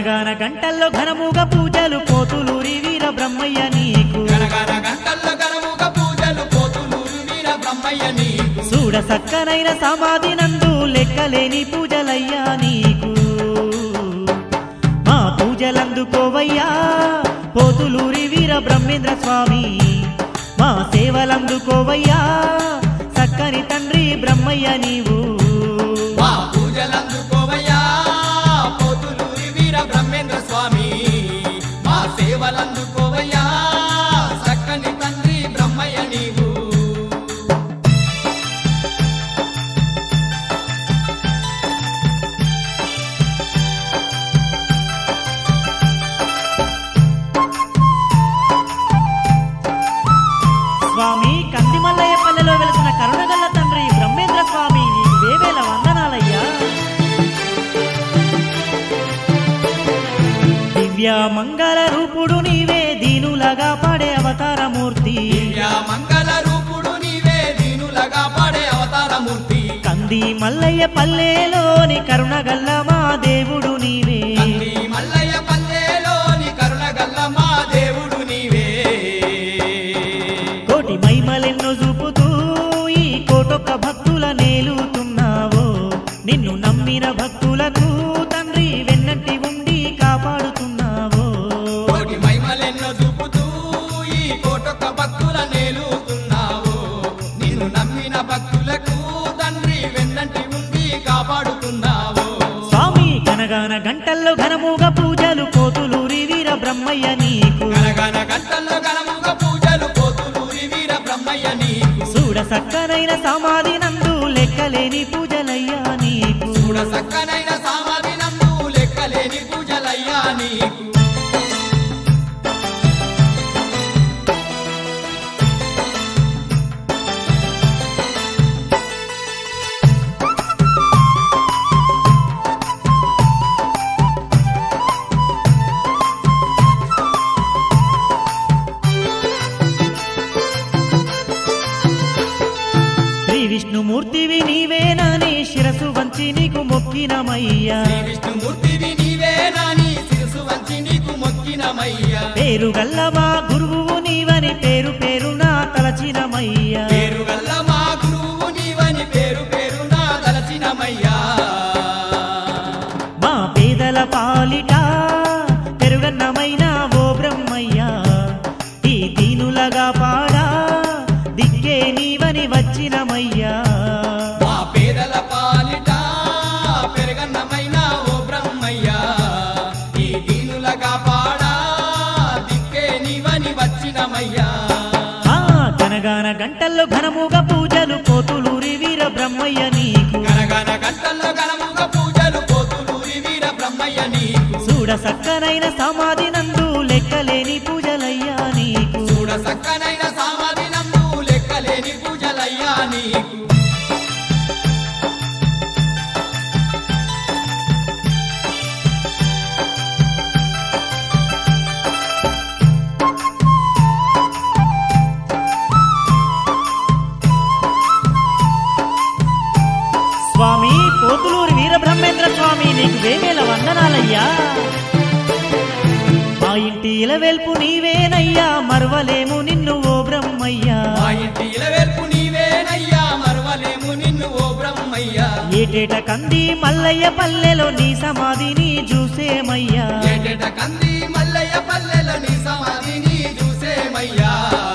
గనగాన గంటల్లో ఘనముగ పూజలు పోతులూరి వీర బ్రహ్మయ్య నీకు గనగన గంటల్లో గనముగ పూజలు పోతులూరు వీర బ్రహ్మయ్య నీకు చూడ సక్కనైన సమాధి నందు లెక్కలేని పూజలయ్యా నీకు మా పూజలందుకోవయ్యా పోతులూరి వీర బ్రహ్మేంద్ర స్వామి మా సేవలందుకోవయ్యా సక్కని తండ్రి బ్రహ్మయ్య నీవు మా పూజలందుకోవయ్యా పోతులూరి వీర బ్రహ్మేంద్ర స్వామి మా సేవలందుకోవయ్యా చక్కని తండ్రి బ్రహ్మయ్య నీవు స్వామి కందిమల్లయ్య పల్లెలో వెలిసిన కరుణగల్ల తండ్రి బ్రహ్మేంద్ర స్వామి నీకు వేవేల వందనాలయ్యా దివ్య మంగళ రూపుడు నీవే దీనులగా పాడే అవతారమూర్తి దివ్య మంగళ రూపుడు నీవే దీనులగా పాడే అవతారమూర్తి కంది మల్లయ్య పల్లెలోని కరుణగల్ల మా దేవుడు నీవే కంది మల్లయ్య పల్లెలోని కరుణగల్ల మా దేవుడు నీవే కోటి మైమలెన్నో చూపుతూ ఈ కోటొక్క భక్తుల నేలుతున్నావో నిన్ను నమ్మిన భక్తులకు తండ్రి వెన్నంటి ఉండి కాపాడుతున్నావో కోటి మహిమలెన్నో చూపుతూ ఈ కోటొక్క భక్తుల నేలుతున్నావు నిన్ను నమ్మిన భక్తులకు తండ్రి వెన్నంటి ఉండి కాపాడుతున్నావు స్వామి గనగాన గంటల్లో ఘనముగా పూజలు కోతులూరి వీర బ్రహ్మయ్య నీకు గనగన గంటల్లో గణముగ పూజలు పోతులూరి వీర బ్రహ్మయ్య నీకు చూడ సక్కనైన సమాధి నందు లెక్కలేని పూజలయ్యా నీకు చూడ సక్కనైన సామాధి నందు లెక్కలేని పూజలయ్యా నీకు శ్రీ విష్ణుమూర్తివి నీవేనని శిరసు వంచి నీకు మొక్కినమయ్యా శ్రీ విష్ణుమూర్తివి నీవేనాని శిరసు వంచి నీకు మొక్కినమయ్యా పేరు గల్ల మా గురువు నీవని పేరు పేరునా తలచినమయ్యా పేరు గల్ల మా గురువు నీవని పేరు పేరు నా తలచినమయ్యా మా పేదల పాలిట పెరుగన్నమైన ఓ బ్రహ్మయ్యా ఈ దీనులగా పాడా దిక్కే నీవని వచ్చినమయ్యా మా పేదల పాలిట పెరగన్నమైన ఓ బ్రహ్మయ్యా ఈ దీనులగా పాడా దిక్కే నీవని వచ్చినమయ్యా ఆ గనగాన గంటల్లో ఘనముగా పూజలు కోతులూరి వీర బ్రహ్మయ్య నీకు గనగన గంటల్లో గణముగ పూజలు పోతులూరి వీర బ్రహ్మయ్య నీకు చూడ సక్కనైన సమాధి నందు లెక్కలేని పూజలయ్యా నీకు చూడ సక్కనైన సామాధి నందు లెక్కలేని పూజలయ్యా నీకు స్వామి పోతులూరి వీరబ్రహ్మేంద్ర స్వామి నీకు వేవేల వందనాలయ్యా మా ఇంటి ఇలవేల్పు నీవేనయ్యా మరవలేము నిన్ను ఓ బ్రహ్మయ్యా మా ఇంటి ఇలవేల్పు నీవేనయ్యా మరవలేము నిన్ను ఓ బ్రహ్మయ్యా ఏటేట కంది మల్లయ్య పల్లెలో నీ సమాధిని చూసేమయ్యా ఏటేట కంది మల్లయ్య పల్లెలో నీ సమాధిని చూసేమయ్యా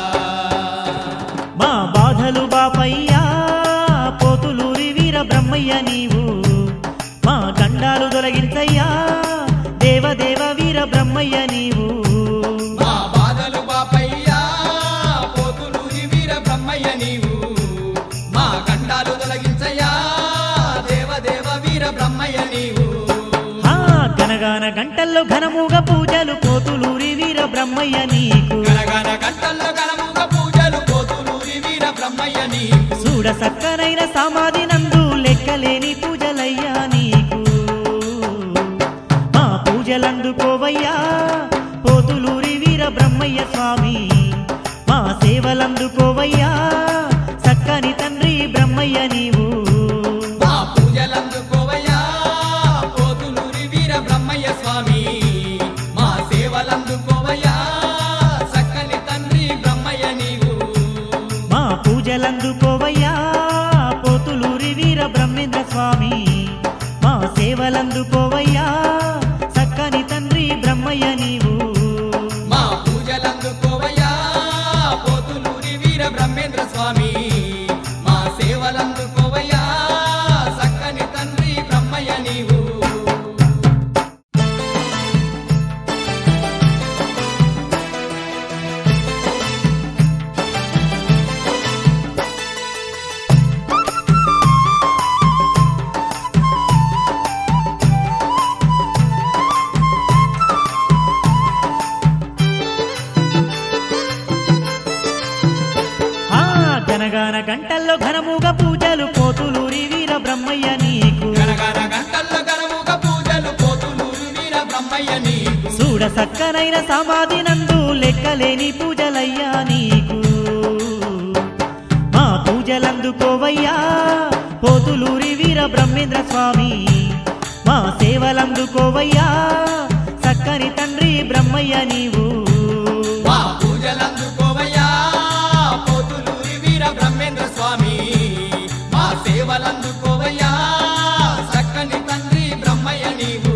మా బాధలు బాపయ్యా పోతులూరి వీర బ్రహ్మయ్య నీవు మా గండాలు తొలగించయ్యా దేవదేవ వీర బ్రహ్మయ్య నీవు మా బాధలు బాపయ్యా పోతులూరి వీర బ్రహ్మయ్య నీవు మా గండాలు తొలగించయ్యా దేవదేవ వీర బ్రహ్మయ్య నీవు ఆ గనగాన గంటల్లో ఘనముగా పూజలు పోతులూరి వీర బ్రహ్మయ్య నీకు గనగన గంటల్లో గణముగ పూజలు పోతులూరి వీర బ్రహ్మయ్య నీవు చూడ సక్కనైన సమాధి నందు లెక్కలేని పూజలయ్యా నీకు మా పూజలందుకోవయ్యా పోతులూరి వీర బ్రహ్మయ్య స్వామి మా సేవలందుకోవయ్యా సక్కని తండ్రి బ్రహ్మయ్య నీవు మా పూజలందుకోవయ్యా పోతులూరి వీర బ్రహ్మయ్య స్వామి పూజలందుకోవయ్యా పోతులూరి వీర బ్రహ్మేంద్ర స్వామి మా సేవలందుకోవయ్యా చక్కని తండ్రి బ్రహ్మయ్య నీవు మా పూజలందుకోవయ్యా పోతులూరి వీర బ్రహ్మేంద్ర స్వామి మా సేవలందుకోవయ్యా సక్కని తండ్రి బ్రహ్మయ్య నీవు ఆ గనగాన గంటల్లో ఘనముగా పూజలు పోతులూరి వీర బ్రహ్మయ్య నీకు గనగన గంటల్లో గనముగ పూజలు పోతులూరి వీర బ్రహ్మయ్య నీకు చూడ సక్కనైన సమాధి నందు లెక్కలేని పూజలయ్యా నీకు మా పూజలందుకోవయ్యా పోతులూరి వీర బ్రహ్మేంద్ర స్వామి మా సేవలందుకోవయ్యా చక్కని తండ్రి బ్రహ్మయ్య నీవు మా పూజలందుకోవయ్యా పోతులూరి వీర బ్రహ్మేంద్ర స్వామి మా సేవలందుకోవయ్యా సక్కని తండ్రి బ్రహ్మయ్య నీవు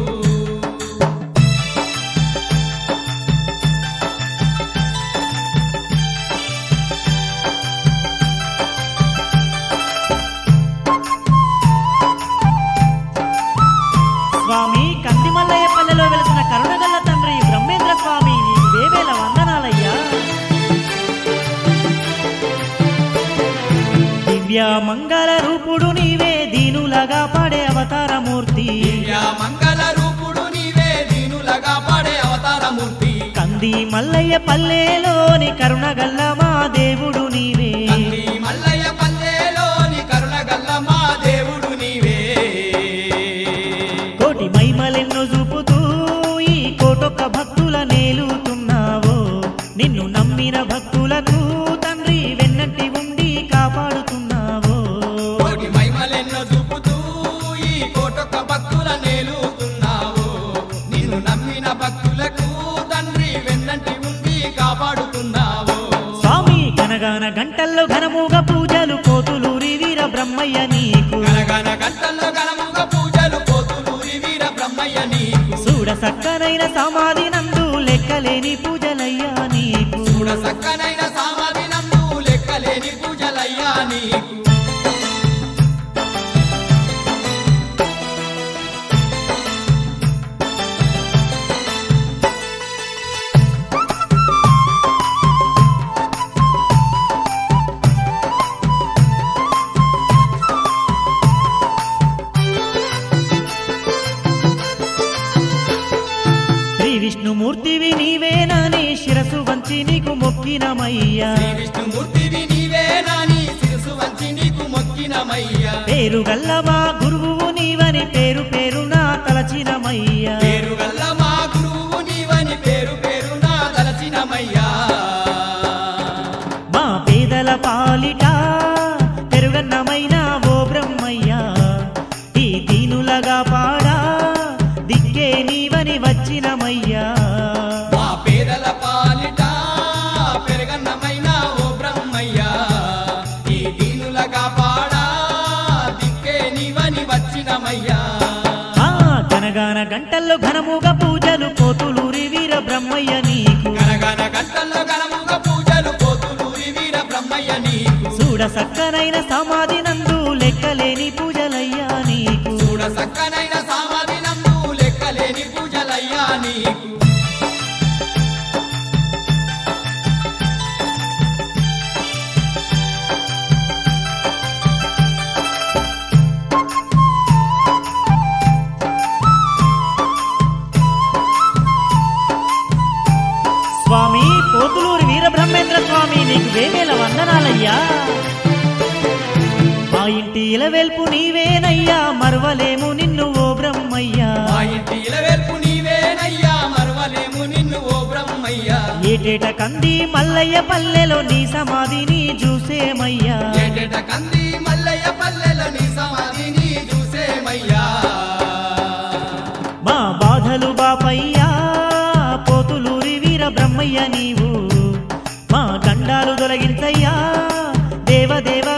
స్వామి కందిమల్లయ్య పల్లెలో వెలిసిన కరుణగల్ల తండ్రి బ్రహ్మేంద్ర స్వామి నీకు వేవేల వందనాలయ్యా దివ్య మంగళ రూపుడు నీవే దీనులగా పాడే అవతారమూర్తి దివ్య మంగళ రూపుడు నీవే దీనులగా పాడే అవతారమూర్తి కంది మల్లయ్య పల్లెలోని కరుణగల్ల మా దేవుడు నీవే కంది మల్లయ్య పల్లెలోని కరుణగల్ల మా దేవుడు నీవే కోటి మైమలెన్నో చూపుతూ ఈ కోటొక్క భక్తుల నేలుతున్నావో నిన్ను నమ్మిన భక్తులకు తండ్రి వెన్నట్టి ఉండి కాపాడుతున్నావో కోటి మహిమలెన్నో చూపుతూ ఈ కోటొక్క భక్తుల నేలుతున్నావు నిన్ను నమ్మిన భక్తులకు తండ్రి వెన్నంటి ఉండి కాపాడుతున్నావు స్వామి గనగాన గంటల్లో ఘనముగా పూజలు కోతులూరి వీర బ్రహ్మయ్య నీకు గనగన గంటల్లో గణముగ పూజలు పోతులూరి వీర బ్రహ్మయ్య నీకు చూడ సక్కనైన సమాధి నందు లెక్కలేని పూజలయ్యా నీకు చూడ సక్కనైన సామాధి నందు లెక్కలేని పూజలయ్యా నీకు శ్రీ విష్ణుమూర్తివి నీవేనని శిరసు వంచి నీకు మొక్కినమయ్యా శ్రీ విష్ణుమూర్తివి నీవే నాని శిరసు వంచి నీకు మొక్కినమయ్యా పేరు గల్ల మా గురువు నీవని పేరు పేరునా తలచినమయ్యా పేరు గల్ల మా గురువు నీవని పేరు పేరు నా తలచినమయ్యా మా పేదల పాలిట పెరుగన్నమైన ఓ బ్రహ్మయ్యా ఈ దీనులగా పాడా దిక్కే నీవని వచ్చినమయ్యా మా పేదల పాలిట పెరగన్నమైన ఓ బ్రహ్మయ్యా ఈ దీనులగా పాడా దిక్కే నీవని వచ్చినమయ్యా ఆ గనగాన గంటల్లో ఘనముగా పూజలు కోతులూరి వీర బ్రహ్మయ్య నీకు గనగన గంటల్లో గణముగ పూజలు పోతులూరి వీర బ్రహ్మయ్య నీకు చూడ సక్కనైన సమాధి నందు లెక్కలేని పూజలయ్యా నీకు చూడ సక్కనైన సామాధి నందు లెక్కలేని పూజలయ్యా నీకు స్వామి పోతులూరి వీరబ్రహ్మేంద్ర స్వామి నీకు వేవేల వందనాలయ్యా మా ఇంటి ఇలవెల్పు నీవేనయ్యా మరవలేము నిన్ను ఓ బ్రహ్మయ్యా మా ఇంటి ఇలవేల్పు నీవేనయ్యా మరవలేము నిన్ను ఓ బ్రహ్మయ్యా ఏటేట కంది మల్లయ్య పల్లెలో నీ సమాధిని చూసేమయ్యా ఏటేట కంది మల్లయ్య పల్లెలో నీ సమాధిని చూసేమయ్యా మా బాధలు బాపయ్యా పోతులూరి వీర బ్రహ్మయ్య నీవు మా గండాలు తొలగించయ్యా దేవదేవ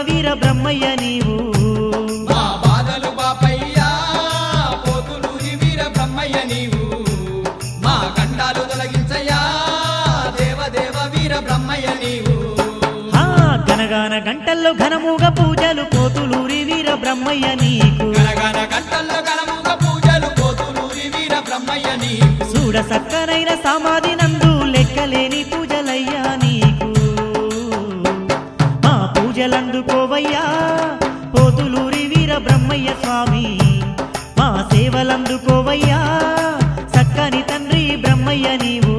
బ్రహ్మయ్య నీవు మా బాధలు బాపయ్యా పోతులూరి వీర బ్రహ్మయ్య నీవు మా గండాలు తొలగించయ్యా దేవదేవ వీర బ్రహ్మయ్య నీవు ఆ గనగాన గంటల్లో ఘనముగా పూజలు కోతులూరి వీర బ్రహ్మయ్య నీకు గనగన గంటల్లో గణముగ పూజలు పోతులూరి వీర బ్రహ్మయ్య నీవు చూడ సక్కనైన సమాధి నందు లెక్కలేని పూజలయ్యా నీకు మా పూజలందుకోవయ్యా పోతులూరి వీర బ్రహ్మయ్య స్వామి మా సేవలందుకోవయ్యా సక్కని తండ్రి బ్రహ్మయ్య నీవు